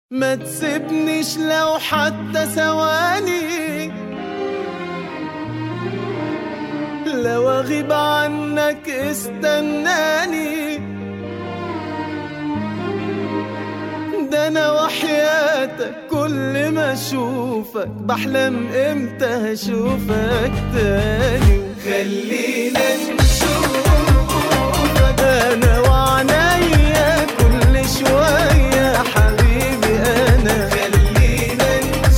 ما تسيبنيش لو حتى ثواني لو اغيب عنك استناني ده انا وحياتك كل ما اشوفك بحلم امتى هشوفك تاني خلينا نشوفك انا وعنيا كل شوية حبيبي انا خلينا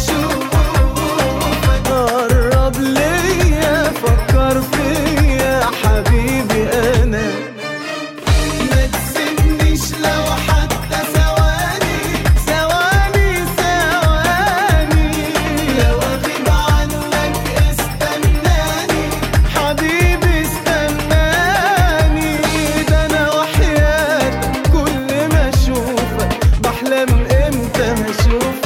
نشوفك قرب ليا فكر فيا حبيبي انا ما تسيبنيش لو حتى ثواني ثواني ثواني لو اغيب عنك استناني حبيبي استناني ده انا وحياتك كل ما اشوفك بحلم امتى هشوفك